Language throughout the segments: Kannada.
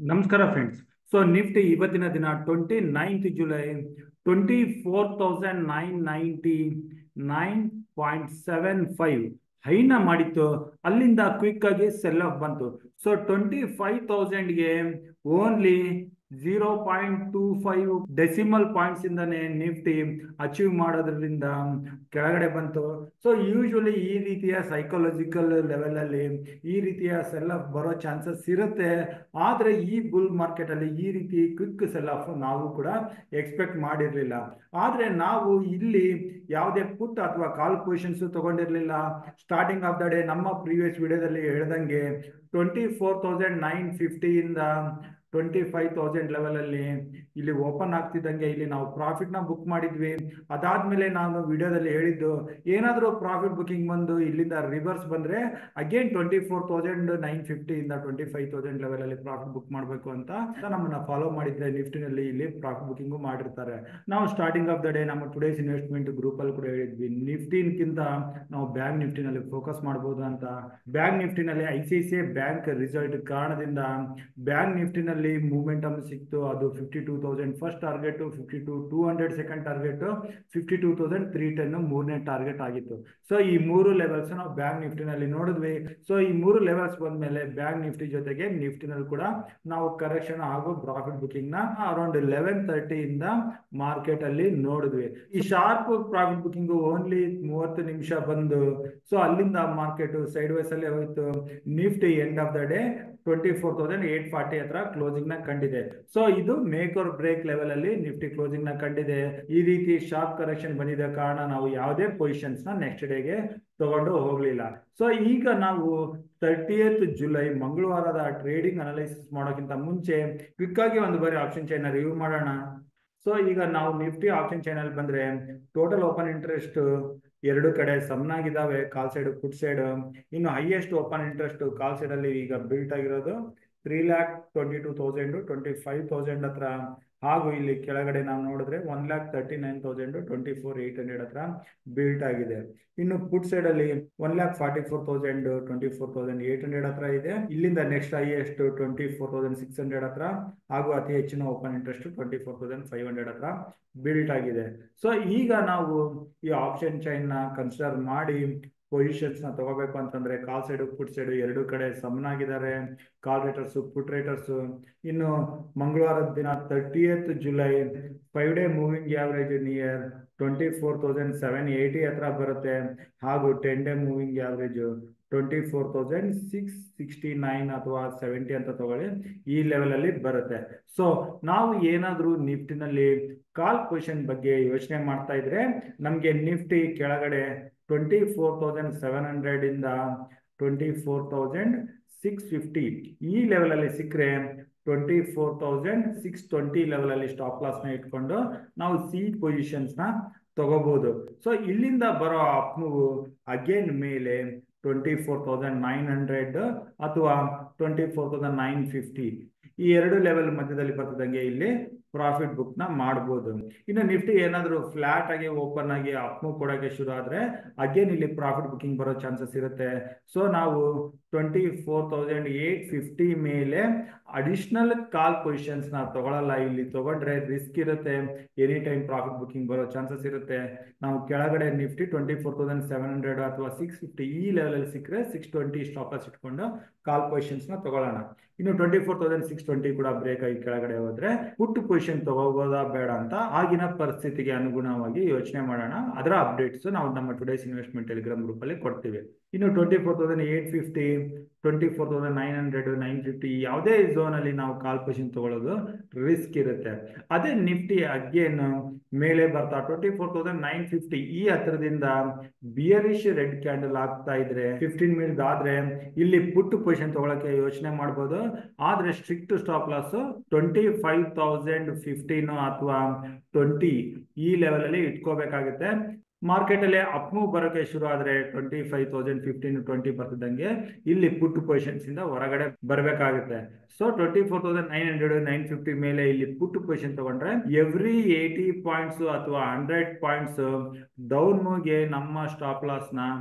ನಮಸ್ಕಾರ ಫ್ರೆಂಡ್ಸ್ ಸೊ ನಿಫ್ಟಿ ಇವತ್ತಿನ ದಿನ twenty ninth July twenty four thousand nine ninety nine point seven five ಹೈನ ಮಾಡಿತ್ತು ಅಲ್ಲಿಂದ ಕ್ವಿಕ್ ಆಗಿ ಸೆಲ್ ಆಫ್ ಬಂತು ಸೊ ಟ್ವೆಂಟಿ ಫೈವ್ ತೌಸಂಡ್ಗೆ only zero point two five decimal points ಇಂದಾನೆ ನಿಫ್ಟಿ ಅಚೀವ್ ಮಾಡೋದ್ರಿಂದ ಕೆಳಗಡೆ ಬಂತು ಸೊ ಯೂಶುವಲಿ ಈ ರೀತಿಯ ಸೈಕಾಲಜಿಕಲ್ ಲೆವೆಲ್ ಅಲ್ಲಿ ಈ ರೀತಿಯ ಸೆಲ್ ಆಫ್ ಬರೋ ಚಾನ್ಸಸ್ ಇರುತ್ತೆ ಆದ್ರೆ ಈ ಬುಲ್ ಮಾರ್ಕೆಟ್ ಅಲ್ಲಿ ಈ ರೀತಿ ಕ್ವಿಕ್ ಸೆಲ್ ಆಫ್ ನಾವು ಕೂಡ ಎಕ್ಸ್ಪೆಕ್ಟ್ ಮಾಡಿರ್ಲಿಲ್ಲ ಆದ್ರೆ ನಾವು ಇಲ್ಲಿ ಯಾವುದೇ ಪುಟ್ ಅಥವಾ ಕಾಲ್ ಪೊಸಿಷನ್ಸ್ ತಗೊಂಡಿರ್ಲಿಲ್ಲ ಸ್ಟಾರ್ಟಿಂಗ್ ಆಫ್ ದ ಡೇ ನಮ್ಮ ಪ್ರೀವಿಯಸ್ ವಿಡಿಯೋದಲ್ಲಿ ಹೇಳ್ದಂಗೆ ಟ್ವೆಂಟಿ ಫೋರ್ ತೌಸಂಡ್ ನೈನ್ ಫಿಫ್ಟಿಯಿಂದ ಟ್ವೆಂಟಿ ಫೈವ್ ತೌಸಂಡ್ ಲೆವೆಲ್ ಅಲ್ಲಿ ಇಲ್ಲಿ ಓಪನ್ ಆಗ್ತಿದ್ದಂಗೆ ಇಲ್ಲಿ ನಾವು ಪ್ರಾಫಿಟ್ ನ ಬುಕ್ ಮಾಡಿದ್ವಿ ಅದಾದ್ಮೇಲೆ ನಾನು ವಿಡಿಯೋದಲ್ಲಿ ಹೇಳಿದ್ದು ಏನಾದರೂ ಪ್ರಾಫಿಟ್ ಬುಕಿಂಗ್ ಬಂದು ಇಲ್ಲಿಂದ ರಿವರ್ಸ್ ಬಂದ್ರೆ again twenty four thousand nine fifty ಇಂದ ಟ್ವೆಂಟಿ ಫೈವ್ ತೌಸಂಡ್ ಲೆವೆಲ್ ಅಲ್ಲಿ ಪ್ರಾಫಿಟ್ ಬುಕ್ ಮಾಡಬೇಕು ಅಂತ ನಮ್ಮನ್ನ ಫಾಲೋ ಮಾಡಿದ್ರೆ ನಿಫ್ಟಿನಲ್ಲಿ ಇಲ್ಲಿ ಪ್ರಾಫಿಟ್ ಬುಕಿಂಗು ಮಾಡಿರ್ತಾರೆ ನಾವು ಸ್ಟಾರ್ಟಿಂಗ್ ಆಫ್ ದ ಡೇ ನಮ್ಮ ಟುಡೇಸ್ ಇನ್ವೆಸ್ಟ್ಮೆಂಟ್ ಗ್ರೂಪ್ ಅಲ್ಲಿ ಕೂಡ ಹೇಳಿದ್ವಿ ನಿಫ್ಟಿನ್ಕಿಂತ ನಾವು ಬ್ಯಾಂಕ್ ನಿಫ್ಟಿನಲ್ಲಿ ಫೋಕಸ್ ಮಾಡಬಹುದು ಅಂತ ಬ್ಯಾಂಕ್ ನಿಫ್ಟಿನಲ್ಲಿ I C C bank result ಕಾರಣದಿಂದ ಬ್ಯಾಂಕ್ ನಿಫ್ಟಿನಲ್ಲಿ ಮೂವ್ಮೆಂಟಮ್ ಸಿಕ್ತು ಅದು fifty two thousand first target fifty two two hundred second target fifty two thousand three ten ಮೂರನೇ ಟಾರ್ಗೆಟ್ ಆಗಿತ್ತು ಸೊ ಈ ಮೂರು ಲೆವೆಲ್ಸ್ ನಾವು ಬ್ಯಾಂಕ್ ನಿಫ್ಟಿನಲ್ಲಿ ನೋಡಿದ್ವಿ ಸೊ ಈ ಮೂರು ಲೆವೆಲ್ಸ್ ಬಂದ್ಮೇಲೆ ಬ್ಯಾಂಕ್ ನಿಫ್ಟಿ ಜೊತೆಗೆ ನಿಫ್ಟಿನಲ್ಲಿ ಕೂಡ ನಾವು ಕರೆಕ್ಷನ್ ಹಾಗೂ ಪ್ರಾಫಿಟ್ ಬುಕಿಂಗ್ ನ ಅರೌಂಡ್ ಲೆವೆನ್ ತರ್ಟಿ ಇಂದ ಮಾರ್ಕೆಟ್ ಅಲ್ಲಿ ನೋಡಿದ್ವಿ ಈ ಶಾರ್ಪ್ ಪ್ರಾಫಿಟ್ ಬುಕಿಂಗ್ ಓನ್ಲಿ ಮೂವತ್ತು ನಿಮಿಷ ಬಂದು ಸೊ ಅಲ್ಲಿಂದ ಮಾರ್ಕೆಟ್ ಸೈಡ್ ವೈಸ್ ಅಲ್ಲಿ ಹೋಯ್ತು Nifty end of the day twenty four thousand eight forty ಹತ್ರ ಕ್ಲೋಸಿಂಗ್ ನ ಕಂಡಿದೆ ಸೊ ಇದು ಮೇಕ್ ಆರ್ ಬ್ರೇಕ್ ಲೆವೆಲ್ ಅಲ್ಲಿ ನಿಫ್ಟಿ ಕ್ಲೋಸಿಂಗ್ ನ ಕಂಡಿದೆ ಈ ರೀತಿ ಶಾರ್ಪ್ ಕರೆಕ್ಷನ್ ಬಂದಿದ ಕಾರಣ ನಾವು ಯಾವುದೇ ಪೊಸಿಷನ್ಸ್ ನ ನೆಕ್ಸ್ಟ್ ಡೇಗೆ ತಗೊಂಡು ಹೋಗ್ಲಿಲ್ಲ ಸೊ ಈಗ ನಾವು ತರ್ಟಿಯತ್ ಜುಲೈ ಮಂಗಳವಾರದ ಟ್ರೇಡಿಂಗ್ ಅನಾಲಿಸಿಸ್ ಮಾಡೋಕ್ಕಿಂತ ಮುಂಚೆ ಕ್ವಿಕ್ ಆಗಿ ಒಂದು ಬಾರಿ ಆಪ್ಷನ್ ಚೈನ್ ರಿವ್ಯೂ ಮಾಡೋಣ ಸೊ ಈಗ ನಾವು ನಿಫ್ಟಿ ಆಪ್ಷನ್ ಚೈನಲ್ ಬಂದ್ರೆ ಟೋಟಲ್ ಓಪನ್ ಇಂಟ್ರೆಸ್ಟ್ ಎರಡು ಕಡೆ ಸಮನಾಗಿದ್ದಾವೆ ಕಾಲ್ ಸೈಡ್ ಫುಟ್ ಸೈಡ್ ಇನ್ನು highest open interest call side ಅಲ್ಲಿ ಈಗ ಬಿಲ್ಟ್ ಆಗಿರೋದು three lakh twenty two thousand twenty five thousand ಹತ್ರ ಹಾಗೂ ಇಲ್ಲಿ ಕೆಳಗಡೆ ನಾವು ನೋಡಿದ್ರೆ one lakh thirty nine thousand twenty four eight hundred ಹತ್ರ ಬಿಲ್ಟ್ ಆಗಿದೆ ಇನ್ನು ಪುಟ್ ಸೈಡ್ ಅಲ್ಲಿ one lakh forty four thousand twenty four thousand eight hundred ಹತ್ರ ಇದೆ ಇಲ್ಲಿಂದ next highest twenty four thousand six hundred ಹತ್ರ ಹಾಗೂ ಅತಿ ಹೆಚ್ಚಿನ open interest twenty four thousand five hundred ಹತ್ರ ಬಿಲ್ಟ್ ಆಗಿದೆ ಸೊ ಈಗ ನಾವು ಈ ಆಪ್ಷನ್ ಚೈನ್ ನ ಕನ್ಸಿಡರ್ ಮಾಡಿ ಪೊಸಿಷನ್ಸ್ ನ ತಗೋಬೇಕು ಅಂತಂದ್ರೆ ಕಾಲ್ ಸೈಡ್ ಪುಟ್ ಸೈಡ್ ಎರಡು ಕಡೆ ಸಮನಾಗಿದ್ದಾರೆ ಕಾಲ್ ರೇಟರ್ಸ್ ಪುಟ್ ರೇಟರ್ಸ್ ಇನ್ನು ಮಂಗಳವಾರದ ದಿನ thirtieth July five day moving average near twenty four thousand seven eighty ಹತ್ರ ಬರುತ್ತೆ ಹಾಗೂ ten day moving average twenty four thousand six sixty nine ಅಥವಾ ಸೆವೆಂಟಿ ಅಂತ ತಗೊಳ್ಳಿ ಈ ಲೆವೆಲ್ ಅಲ್ಲಿ ಬರುತ್ತೆ ಸೊ ನಾವು ಏನಾದ್ರೂ ನಿಫ್ಟಿನಲ್ಲಿ ಕಾಲ್ ಪೊಸಿಷನ್ ಬಗ್ಗೆ ಯೋಚನೆ ಮಾಡ್ತಾ ಇದ್ರೆ ನಮ್ಗೆ ನಿಫ್ಟಿ ಕೆಳಗಡೆ twenty four thousand seven hundred ಇಂದ twenty four thousand six fifty ಈ ಲೆವೆಲ್ ಅಲ್ಲಿ ಸಿಕ್ಕರೆ twenty four thousand six twenty level ಅಲ್ಲಿ ಸ್ಟಾಪ್ ಲಾಸ್ ನ ಇಟ್ಕೊಂಡು ನಾವು ಸಿ ಪೊಸಿಷನ್ಸ್ ನ ತಗೋಬಹುದು ಸೊ ಇಲ್ಲಿಂದ ಬರೋ ಅಪ್ ಮೂವ್ ಅಗೇನ್ ಮೇಲೆ twenty four thousand nine hundred ಅಥವಾ twenty four thousand nine fifty ಈ ಎರಡು ಲೆವೆಲ್ ಮಧ್ಯದಲ್ಲಿ ಬರ್ತದಂಗೆ ಇಲ್ಲಿ ಪ್ರಾಫಿಟ್ ಬುಕ್ ನ ಮಾಡಬಹುದು ಇನ್ನು ನಿಫ್ಟಿ ಏನಾದ್ರು ಫ್ಲಾಟ್ ಆಗಿ ಓಪನ್ ಆಗಿ ಅಪ್ ಮೂವ್ ಕೊಡೋಕೆ ಶುರು ಆದ್ರೆ ಅಗೇನ್ ಇಲ್ಲಿ ಪ್ರಾಫಿಟ್ ಬುಕಿಂಗ್ ಬರೋ ಚಾನ್ಸಸ್ ಇರುತ್ತೆ ಸೊ ನಾವು twenty four thousand eight fifty ಮೇಲೆ ಅಡಿಷನಲ್ ಕಾಲ್ ಪೊಸಿಷನ್ಸ್ ನ ತಗೊಳಲ್ಲ ಇಲ್ಲಿ ತಗೊಂಡ್ರೆ ರಿಸ್ಕ್ ಇರುತ್ತೆ ಎನಿ ಟೈಮ್ ಪ್ರಾಫಿಟ್ ಬುಕಿಂಗ್ ಬರೋ ಚಾನ್ಸಸ್ ಇರುತ್ತೆ ನಾವು ಕೆಳಗಡೆ Nifty twenty four thousand seven hundred ಅಥವಾ ಸಿಕ್ಸ್ ಫಿಫ್ಟಿ ಈ ಲೆವೆಲ್ ಅಲ್ಲಿ ಸಿಕ್ಕರೆ ಸಿಕ್ಸ್ ಟ್ವೆಂಟಿ ಸ್ಟಾಪಸ್ ಇಟ್ಕೊಂಡು ಕಾಲ್ ಪೊಸಿಷನ್ಸ್ ನ ತಗೊಳ್ಳೋಣ ಇನ್ನು twenty four thousand six twenty ಕೂಡ ಬ್ರೇಕ್ ಆಗಿ ಕೆಳಗಡೆ ಹೋದ್ರೆ ಪುಟ್ ಪೊಸಿಷನ್ ತಗೋಬೋದಾ ಬೇಡ ಅಂತ ಆಗಿನ ಪರಿಸ್ಥಿತಿಗೆ ಅನುಗುಣವಾಗಿ ಯೋಚನೆ ಮಾಡೋಣ ಅದರ ಅಪ್ಡೇಟ್ಸ್ ನಾವು ನಮ್ಮ ಟುಡೇಸ್ ಇನ್ವೆಸ್ಟ್ಮೆಂಟ್ ಟೆಲಿಗ್ರಾಮ್ ಗ್ರೂಪ್ ಅಲ್ಲಿ ಕೊಡ್ತೀವಿ ಇನ್ನು twenty four thousand eight fifty twenty four thousand nine hundred nine fifty ಯಾವುದೇ ಝೋನ್ ಅಲ್ಲಿ ನಾವು ಕಾಲ್ ಪೊಸಿಷನ್ ತಗೊಳ್ಳೋದು ರಿಸ್ಕ್ ಇರುತ್ತೆ ಅದೇ ನಿಫ್ಟಿ ಅಗೇನ್ ಮೇಲೆ ಬರ್ತಾ twenty four thousand nine fifty ಈ ಹತ್ರದಿಂದ ಬಿಯರಿಶ್ ರೆಡ್ ಕ್ಯಾಂಡಲ್ ಆಗ್ತಾ ಇದ್ರೆ ಫಿಫ್ಟೀನ್ ಮಿನಿಟ್ ಆದ್ರೆ ಇಲ್ಲಿ ಪುಟ್ ಪೊಸಿಷನ್ ತಗೊಳಕ್ಕೆ ಯೋಚನೆ ಮಾಡ್ಬೋದು ಆದ್ರೆ strict stop loss twenty five thousand fifteen ಅಥವಾ ಟ್ವೆಂಟಿ ಈ ಲೆವೆಲ್ ಅಲ್ಲಿ ಇಟ್ಕೋಬೇಕಾಗುತ್ತೆ ಮಾರ್ಕೆಟ್ ಅಲ್ಲಿ ಅಪ್ ಮೂವ್ ಬರೋಕೆ ಶುರು ಆದ್ರೆ twenty five thousand fifteen twenty ಬರ್ತಿದ್ದಂಗೆ ಇಲ್ಲಿ ಪುಟ್ ಪೊಸಿಷನ್ಸ್ ಇಂದ ಹೊರಗಡೆ ಬರಬೇಕಾಗುತ್ತೆ so twenty four thousand nine hundred nine fifty ಮೇಲೆ ಇಲ್ಲಿ ಪುಟ್ ಪೊಸಿಷನ್ ತಗೊಂಡ್ರೆ ಎವ್ರಿ ಏಯ್ಟಿ ಪಾಯಿಂಟ್ಸ್ ಅಥವಾ ಹಂಡ್ರೆಡ್ ಪಾಯಿಂಟ್ಸ್ ಡೌನ್ ಮೂವ್ಗೆ ನಮ್ಮ ಸ್ಟಾಪ್ ಲಾಸ್ ನ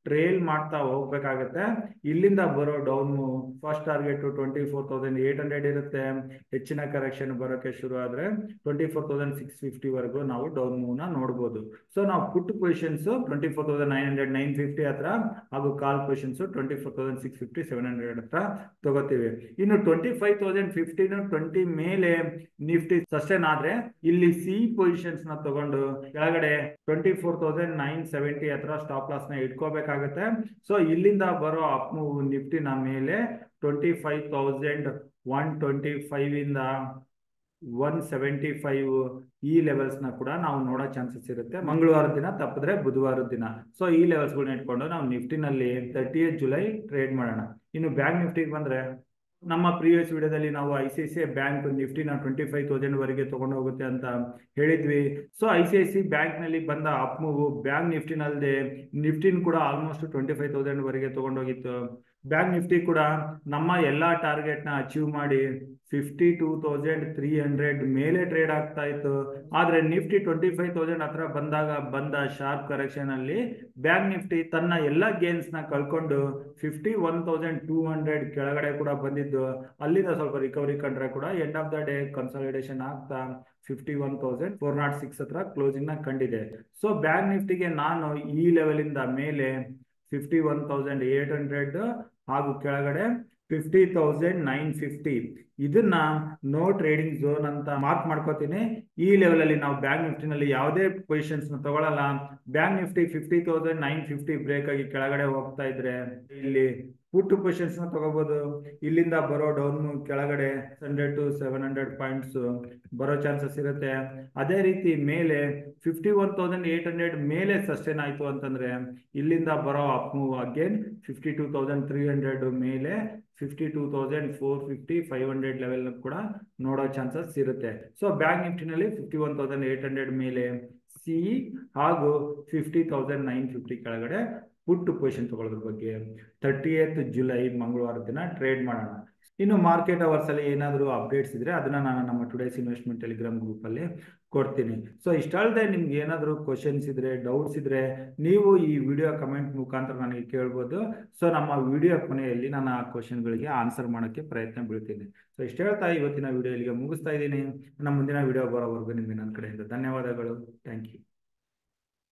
ಟ್ರೇಲ್ ಮಾಡ್ತಾ ಹೋಗ್ಬೇಕಾಗತ್ತೆ ಇಲ್ಲಿಂದ ಬರೋ down first target twenty four thousand eight hundred ಇರುತ್ತೆ ಹೆಚ್ಚಿನ ಕರೆಕ್ಷನ್ ಬರೋಕೆ ಶುರು ಆದ್ರೆ twenty four thousand six fifty ವರೆಗೂ ನಾವು ಡೌನ್ ಮೂವ್ ನ ನೋಡಬಹುದು ಸೊ ನಾವು put positions twenty four thousand nine hundred nine fifty ಹತ್ರ ಹಾಗೂ call positions twenty four thousand six fifty seven hundred ಹತ್ರ ತಗೋತೀವಿ ಇನ್ನು twenty five thousand fifteen twenty ಮೇಲೆ ನಿಫ್ಟಿ ಸಸ್ಟೇನ್ ಆದ್ರೆ ಇಲ್ಲಿ ಸಿ ಪೊಸಿಷನ್ಸ್ ನ ತಗೊಂಡು ಕೆಳಗಡೆ twenty four thousand nine seventy ಹತ್ರ ಸ್ಟಾಪ್ ಲಾಸ್ ನ ಇಟ್ಕೋಬೇಕಾಗತ್ತೆ ಸೊ ಇಲ್ಲಿಂದ ಬರೋ ಅಪ್ ಮೂವ್ ನಿಫ್ಟಿನ ಮೇಲೆ twenty five thousand one twenty five ಇಂದ ಒನ್ ಸೆವೆಂಟಿ ಫೈವ್ ಈ ಲೆವೆಲ್ಸ್ ನ ಕೂಡ ನಾವು ನೋಡೋ ಚಾನ್ಸಸ್ ಇರುತ್ತೆ ಮಂಗಳವಾರ ದಿನ ತಪ್ಪಿದ್ರೆ ಬುಧವಾರದ ದಿನ ಸೊ ಈ ಲೆವೆಲ್ಸ್ ಗಳನ್ನ ಇಟ್ಕೊಂಡು ನಾವು ನಿಫ್ಟಿನಲ್ಲಿ ತರ್ಟಿ ಜುಲೈ ಟ್ರೇಡ್ ಮಾಡೋಣ ಇನ್ನು ಬ್ಯಾಂಕ್ ನಿಫ್ಟಿಗೆ ಬಂದ್ರೆ ನಮ್ಮ ಪ್ರೀವಿಯಸ್ ವಿಡಿಯೋದಲ್ಲಿ ನಾವು I C I C I bank ನಿಫ್ಟಿನ ಟ್ವೆಂಟಿ ಫೈವ್ ತೌಸಂಡ್ ವರೆಗೆ ತಗೊಂಡು ಹೋಗುತ್ತೆ ಅಂತ ಹೇಳಿದ್ವಿ so I C I C bank ನಲ್ಲಿ ಬಂದ ಅಪ್ ಮೂವ್ ಬ್ಯಾಂಕ್ ನಿಫ್ಟಿನಲ್ಲದೆ ನಿಫ್ಟಿನ್ ಕೂಡ ಆಲ್ಮೋಸ್ಟ್ ಟ್ವೆಂಟಿ ಫೈವ್ ತೌಸಂಡ್ ವರೆಗೆ ತಗೊಂಡೋಗಿತ್ತು ಬ್ಯಾಂಕ್ ನಿಫ್ಟಿ ಕೂಡ ನಮ್ಮ ಎಲ್ಲಾ ಟಾರ್ಗೆಟ್ ನ ಅಚೀವ್ ಮಾಡಿ fifty two thousand three hundred ಮೇಲೆ ಟ್ರೇಡ್ ಆಗ್ತಾ ಇತ್ತು ಆದ್ರೆ ನಿಫ್ಟಿ ಟ್ವೆಂಟಿ ಫೈವ್ ತೌಸಂಡ್ ಹತ್ರ ಬಂದಾಗ ಬಂದ ಶಾರ್ಪ್ ಕರೆಕ್ಷನ್ ಅಲ್ಲಿ ಬ್ಯಾಂಕ್ ನಿಫ್ಟಿ ತನ್ನ ಎಲ್ಲಾ ಗೇನ್ಸ್ ನ ಕಳ್ಕೊಂಡು fifty one thousand two hundred ಕೆಳಗಡೆ ಕೂಡ ಬಂದಿದ್ದು ಅಲ್ಲಿಂದ ಸ್ವಲ್ಪ ರಿಕವರಿ ಕಂಡ್ರೆ ಕೂಡ end of the day consolidation ಆಗ್ತಾ fifty one thousand four nought six ಹತ್ರ ಕ್ಲೋಸಿಂಗ್ ನ ಕಂಡಿದೆ ಸೊ ಬ್ಯಾಂಕ್ ನಿಫ್ಟಿಗೆ ನಾನು ಈ ಲೆವೆಲ್ ಇಂದ ಮೇಲೆ fifty one thousand eight hundred ಹಾಗೂ ಕೆಳಗಡೆ ಫಿಫ್ಟಿ ತೌಸಂಡ್ ನೈನ್ ಫಿಫ್ಟಿ ಇದನ್ನ ನೋ ಟ್ರೇಡಿಂಗ್ ಝೋನ್ ಅಂತ ಮಾರ್ಕ್ ಮಾಡ್ಕೋತೀನಿ ಈ ಲೆವೆಲ್ ಅಲ್ಲಿ ನಾವು ಬ್ಯಾಂಕ್ ನಿಫ್ಟಿನಲ್ಲಿ ಯಾವುದೇ ಪೊಸಿಷನ್ಸ್ ನ ತಗೊಳ್ಳಲ್ಲ bank Nifty fifty thousand nine fifty break ಆಗಿ ಕೆಳಗಡೆ ಹೋಗ್ತಾ ಇದ್ರೆ ಇಲ್ಲಿ ಪುಟ್ ಪೊಸಿಷನ್ಸ್ ನ ತಗೋಬಹುದು ಇಲ್ಲಿಂದ ಬರೋ ಡೌನ್ ಕೆಳಗಡೆ hundred to seven hundred points ಬರೋ ಚಾನ್ಸಸ್ ಇರುತ್ತೆ ಅದೇ ರೀತಿ ಮೇಲೆ fifty one thousand eight hundred ಮೇಲೆ ಸಸ್ಟೇನ್ ಆಯ್ತು ಅಂತಂದ್ರೆ ಇಲ್ಲಿಂದ ಬರೋ up move again fifty two thousand three hundred ಮೇಲೆ fifty two thousand four fifty five hundred level ಕೂಡ ನೋಡೋ ಚಾನ್ಸಸ್ ಇರುತ್ತೆ ಸೊ ಬ್ಯಾಂಕ್ ನಿಫ್ಟಿನಲ್ಲಿ fifty one thousand eight hundred ಮೇಲೆ ಸಿ ಹಾಗೂ ಫಿಫ್ಟಿ ತೌಸಂಡ್ ನೈನ್ ಫಿಫ್ಟಿ ಕೆಳಗಡೆ ಪುಟ್ ಪೊಸಿಷನ್ ತಗೊಳ್ಳೋದ್ರ ಬಗ್ಗೆ ತರ್ಟಿ ಏತ್ ಜುಲೈ ಮಂಗಳವಾರ ದಿನ ಟ್ರೇಡ್ ಮಾಡೋಣ ಇನ್ನು ಮಾರ್ಕೆಟ್ ಅವರ್ಸ್ ಅಲ್ಲಿ ಏನಾದರೂ ಅಪ್ಡೇಟ್ಸ್ ಇದ್ರೆ ಅದನ್ನ ನಾನು ನಮ್ಮ ಟುಡೇಸ್ ಇನ್ವೆಸ್ಟ್ಮೆಂಟ್ ಟೆಲಿಗ್ರಾಮ್ ಗ್ರೂಪ್ ಅಲ್ಲಿ ಕೊಡ್ತೀನಿ ಸೊ ಇಷ್ಟಲ್ಲದೆ ನಿಮ್ಗೆ ಏನಾದರೂ ಕ್ವಶನ್ಸ್ ಇದ್ರೆ ಡೌಟ್ಸ್ ಇದ್ರೆ ನೀವು ಈ ವಿಡಿಯೋ ಕಮೆಂಟ್ ಮುಖಾಂತರ ನನಗೆ ಕೇಳ್ಬೋದು ಸೊ ನಮ್ಮ ವಿಡಿಯೋ ಕೊನೆಯಲ್ಲಿ ನಾನು ಆ ಕ್ವಶನ್ಗಳಿಗೆ ಆನ್ಸರ್ ಮಾಡೋಕ್ಕೆ ಪ್ರಯತ್ನ ಬೀಳ್ತೀನಿ ಸೊ ಇಷ್ಟ ಹೇಳ್ತಾ ಇವತ್ತಿನ ವಿಡಿಯೋ ಇಲ್ಲಿಗೆ ಮುಗಿಸ್ತಾ ಇದ್ದೀನಿ ನಮ್ಮ ಮುಂದಿನ ವಿಡಿಯೋ ಬರೋವರೆಗೂ ನಿಮಗೆ ನನ್ನ ಕಡೆಯಿಂದ ಧನ್ಯವಾದಗಳು ಥ್ಯಾಂಕ್ ಯು